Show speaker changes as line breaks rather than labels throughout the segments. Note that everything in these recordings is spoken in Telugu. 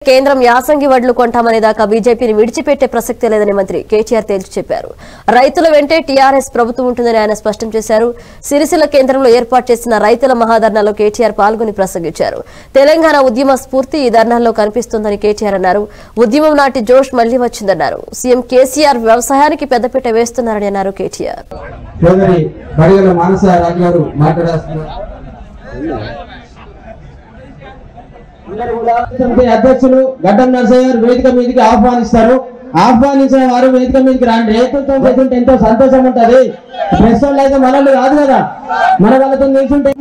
కేంద్రం యాసంగి వడ్లు కొంటామనే దాకా బీజేపీని విడిచిపెట్టే ప్రసక్తే లేదని మంత్రి కేటీఆర్ తేల్చి చెప్పారు రైతుల వెంటే టీఆర్ఎస్ ప్రభుత్వం ఉంటుందని ఆయన స్పష్టం చేశారు సిరిసిల్ల కేంద్రంలో ఏర్పాటు చేసిన రైతుల మహాధర్నాలో కేటీఆర్ పాల్గొని ప్రసంగించారు తెలంగాణ ఉద్యమ స్ఫూర్తి ఈ ధర్నాల్లో కనిపిస్తోందని కేటీఆర్ అన్నారు ఉద్యమం నాటి జోష్ మళ్లీ వచ్చిందన్నారు సీఎం కేసీఆర్ వ్యవసాయానికి పెద్దపీట వేస్తున్నారని అన్నారు కేటీఆర్
సోదరి బడిగల మానస రాజు గారు మాట్లాడాల్సిన సమితి అధ్యక్షులు గడ్డం నరసయ్య గారు వేదిక మీదకి ఆహ్వానిస్తారు ఆహ్వానించిన వారు వేదిక మీదకి రాండి రైతులతో చేస్తుంటే ఎంతో సంతోషం ఉంటది ప్రెస్ వాళ్ళు అయితే మనల్ని కాదు కదా మన వాళ్ళతో నిల్చుంటే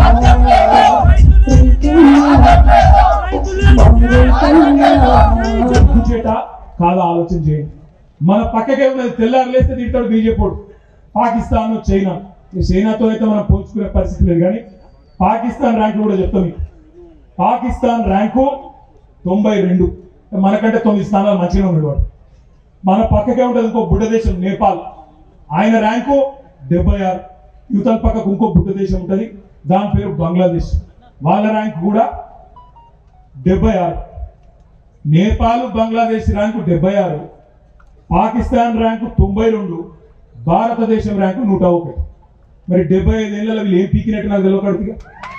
చేట కాదా ఆలోచన చేయండి మన పక్కకే ఉన్నది తెల్లారు లేస్తే తింటాడు బీజేపీ పాకిస్తాన్ చైనా ఈ చైనాతో అయితే మనం పోల్చుకునే పరిస్థితి లేదు కానీ పాకిస్తాన్ ర్యాంకులు కూడా చెప్తాం మీకు. పాకిస్తాన్ ర్యాంకు తొంభై రెండు మనకంటే తొమ్మిది స్థానాలు మంచిగా ఉన్నాడు వాడు మన పక్కకే ఉంటుంది ఇంకో బుడ్డ దేశం నేపాల్ ఆయన ర్యాంకు డెబ్బై ఆరు యువతల పక్కకు ఇంకో బుడ్డ దేశం ఉంటుంది దాని పేరు బంగ్లాదేశ్ వాళ్ళ ర్యాంక్ కూడా డెబ్బై ఆరు నేపాల్ బంగ్లాదేశ్ ర్యాంకు డెబ్బై ఆరు పాకిస్తాన్ ర్యాంకు తొంభై రెండు భారతదేశం ర్యాంకు నూట ఒకటి మరి డెబ్బై ఐదేళ్లలో వీళ్ళు ఏం పీకినట్టు నాకు తెలియకడుగుగా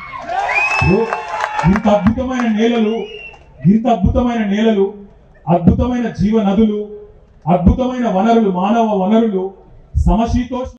ఇంత అద్భుతమైన నేలలు ఇంత అద్భుతమైన నేలలు అద్భుతమైన జీవ నదులు అద్భుతమైన వనరులు మానవ వనరులు సమశీతోష్ణ